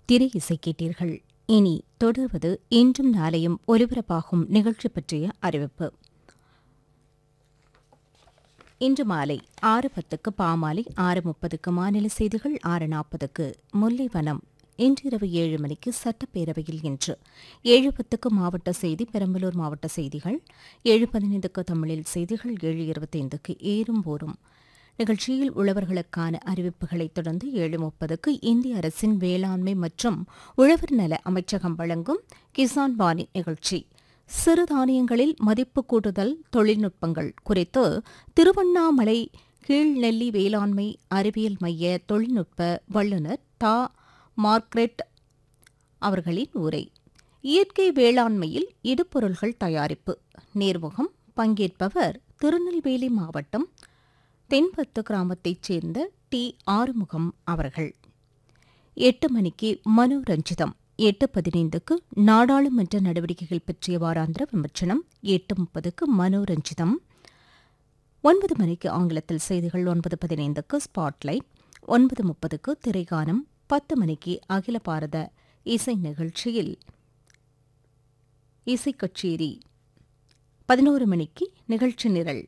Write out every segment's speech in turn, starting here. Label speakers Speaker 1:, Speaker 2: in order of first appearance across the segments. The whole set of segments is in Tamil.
Speaker 1: திரை இசை கேட்டீர்கள் இனி தொடர்வது இன்றும் நாளையும் ஒலிபரப்பாகும் நிகழ்ச்சி பற்றிய அறிவிப்பு இன்று மாலை ஆறு பத்துக்கு பாமாலை ஆறு முப்பதுக்கு மாநில செய்திகள் ஆறு நாற்பதுக்கு முல்லைவனம் இன்றிரவு ஏழு மணிக்கு சட்டப்பேரவையில் இன்று ஏழு பத்துக்கு மாவட்ட செய்தி பெரம்பலூர் மாவட்ட செய்திகள் ஏழு பதினைந்துக்கு தமிழில் செய்திகள் ஏழு இருபத்தைந்துக்கு ஏறும் போரும் நிகழ்ச்சியில் உழவர்களுக்கான அறிவிப்புகளைத் தொடர்ந்து ஏழு முப்பதுக்கு இந்திய அரசின் வேளாண்மை மற்றும் உழவர் நல அமைச்சகம் வழங்கும் கிசான் வாணி நிகழ்ச்சி சிறுதானியங்களில் மதிப்பு கூட்டுதல் தொழில்நுட்பங்கள் குறித்து திருவண்ணாமலை கீழ்நெல்லி வேளாண்மை அறிவியல் மைய தொழில்நுட்ப வல்லுநர் டா மார்க்ரெட் அவர்களின் உரை இயற்கை வேளாண்மையில் இடுபொருள்கள் தயாரிப்பு நேர்முகம் பங்கேற்பவர் திருநெல்வேலி மாவட்டம் தென்பத்து கிராமத்தைச் சேர்ந்த டி ஆறுமுகம் அவர்கள் எட்டு மணிக்கு மனோரஞ்சிதம் எட்டு பதினைந்துக்கு நாடாளுமன்ற நடவடிக்கைகள் பற்றிய வாராந்திர விமர்சனம் எட்டு முப்பதுக்கு மனோரஞ்சிதம் ஒன்பது மணிக்கு ஆங்கிலத்தில் செய்திகள் ஒன்பது பதினைந்துக்கு ஸ்பாட்லைட் ஒன்பது முப்பதுக்கு திரைகானம் பத்து மணிக்கு அகில பாரத இசை நிகழ்ச்சியில் இசை கச்சேரி பதினோரு மணிக்கு நிகழ்ச்சி நிரல்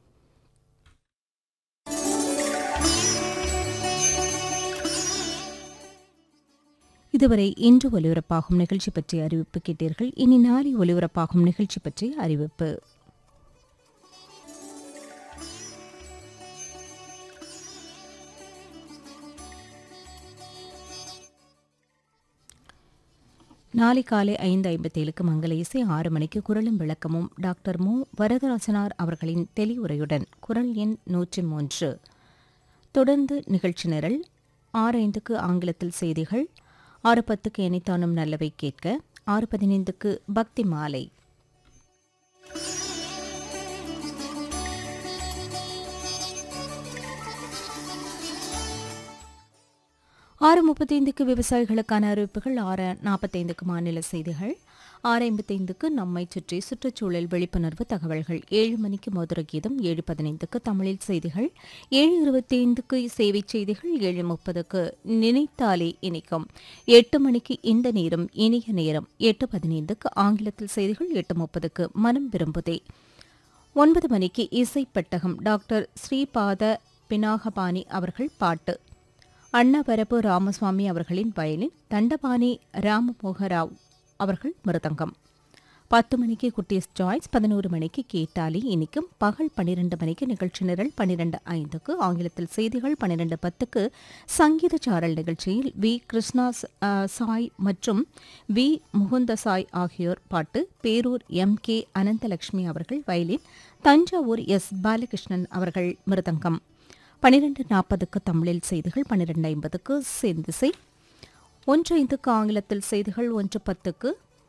Speaker 1: இதுவரை இன்று ஒலிபரப்பாகும் நிகழ்ச்சி பற்றிய அறிவிப்பு கேட்டீர்கள் இனி நாளை ஒலிபரப்பாகும் நிகழ்ச்சி பற்றிய அறிவிப்பு நாளை காலை ஐந்து ஐம்பத்தேழுக்கு மங்கள இசை ஆறு மணிக்கு குரலும் விளக்கமும் டாக்டர் மு வரதராசனார் அவர்களின் தெளிவுரையுடன் குரல் எண் நூற்றி மூன்று தொடர்ந்து நிகழ்ச்சி நிரல் ஆறு ஐந்துக்கு ஆங்கிலத்தில் செய்திகள் ஆறு பத்துக்கு எனித்தானும் நல்லவை கேட்க ஆறு பதினைந்துக்கு பக்தி மாலை ஆறு முப்பத்தைந்துக்கு விவசாயிகளுக்கான அறிவிப்புகள் ஆறு நாற்பத்தைந்துக்கு மாநில செய்திகள் ஆறு ஐம்பத்தைந்துக்கு நம்மை சுற்றி சுற்றுச்சூழல் விழிப்புணர்வு தகவல்கள் ஏழு மணிக்கு மதுர கீதம் ஏழு பதினைந்துக்கு தமிழில் செய்திகள் ஏழு இருபத்தைந்துக்கு சேவை செய்திகள் ஏழு முப்பதுக்கு நினைத்தாலே இனிக்கும் எட்டு மணிக்கு இந்த நேரம் இனிய நேரம் எட்டு பதினைந்துக்கு ஆங்கிலத்தில் செய்திகள் எட்டு முப்பதுக்கு மனம் விரும்புதே ஒன்பது மணிக்கு இசைப்பட்டகம் டாக்டர் ஸ்ரீபாத பினாகபாணி அவர்கள் பாட்டு அன்னவரப்பு ராமசுவாமி அவர்களின் வயலின் தண்டபாணி ராமமோகராவ் அவர்கள் மிருதங்கம் பத்து மணிக்கு குட்டீஸ் சாய்ஸ் பதினோரு மணிக்கு கேட்டாலி இனிக்கும் பகல் பன்னிரண்டு மணிக்கு நிகழ்ச்சி நிரல் பன்னிரண்டு ஐந்துக்கு ஆங்கிலத்தில் செய்திகள் பன்னிரண்டு பத்துக்கு சங்கீத சாரல் நிகழ்ச்சியில் வி கிருஷ்ணா சாய் மற்றும் வி முகுந்த சாய் ஆகியோர் பாட்டு பேரூர் எம் கே அனந்தலட்சுமி அவர்கள் வயலின் தஞ்சாவூர் எஸ் பாலகிருஷ்ணன் அவர்கள் மிருதங்கம் பனிரெண்டு நாற்பதுக்கு தமிழில் செய்திகள் பன்னிரெண்டு ஐம்பதுக்கு செந்திசை ஒன்று ஐந்துக்கு ஆங்கிலத்தில் செய்திகள் ஒன்று பத்துக்கு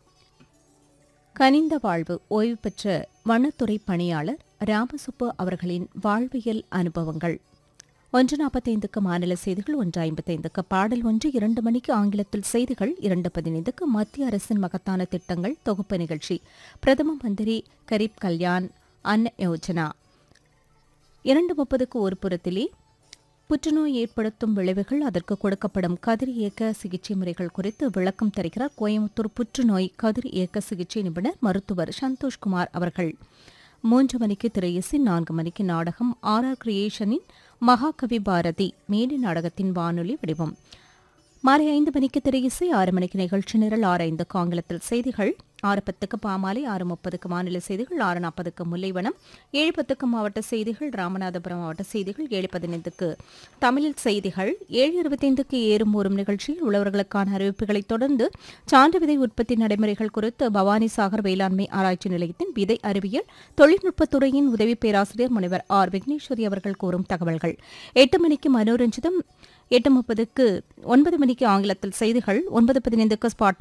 Speaker 1: கனிந்த வாழ்வு ஓய்வு பெற்ற வனத்துறை பணியாளர் ராமசுப்பு அவர்களின் வாழ்வியல் அனுபவங்கள் ஒன்று நாற்பத்தைந்துக்கு மாநில செய்திகள் ஒன்று ஐம்பத்தைந்துக்கு பாடல் ஒன்று இரண்டு மணிக்கு ஆங்கிலத்தில் செய்திகள் இரண்டு பதினைந்துக்கு மத்திய அரசின் மகத்தான திட்டங்கள் தொகுப்பு நிகழ்ச்சி பிரதம மந்திரி கரீப் கல்யாண் அன்ன யோஜனா இரண்டு முப்பதுக்கு ஒரு புறத்திலே புற்றுநோய் ஏற்படுத்தும் விளைவுகள் அதற்கு கொடுக்கப்படும் கதிர் இயக்க சிகிச்சை முறைகள் குறித்து விளக்கம் தருகிறார் கோயம்புத்தூர் புற்றுநோய் கதிர் இயக்க சிகிச்சை நிபுணர் மருத்துவர் சந்தோஷ்குமார் அவர்கள் மூன்று மணிக்கு திரையிசை நான்கு மணிக்கு நாடகம் ஆர் ஆர் கிரியேஷனின் மகாகவி பாரதி மேடை நாடகத்தின் வானொலி வடிவம் மாலை ஐந்து மணிக்கு திரையிசை ஆறு மணிக்கு நிகழ்ச்சி நிரல் ஆறு ஐந்துக்கு ஆங்கிலத்தில் செய்திகள் ஆறு பத்துக்கு பாமாலை ஆறு முப்பதுக்கு மாநில செய்திகள் ஆறு நாற்பதுக்கு முல்லைவனம் ஏழு பத்துக்கு மாவட்ட செய்திகள் ராமநாதபுரம் மாவட்ட செய்திகள் ஏழு பதினைந்துக்கு தமிழில் செய்திகள் ஏழு இருபத்தைந்துக்கு ஏறும் ஊறும் நிகழ்ச்சியில் உழவர்களுக்கான அறிவிப்புகளைத் தொடர்ந்து சான்று விதை உற்பத்தி நடைமுறைகள் குறித்து பவானி சாகர் வேளாண்மை ஆராய்ச்சி நிலையத்தின் விதை அறிவியல் தொழில்நுட்பத்துறையின் உதவி பேராசிரியர் முனைவர் ஆர் விக்னேஸ்வரி அவர்கள் கூறும் தகவல்கள் எட்டு மணிக்கு மனோரஞ்சிதம் எட்டு முப்பதுக்கு ஒன்பது மணிக்கு ஆங்கிலத்தில் செய்திகள் ஒன்பது பதினைந்துக்கு ஸ்பாட்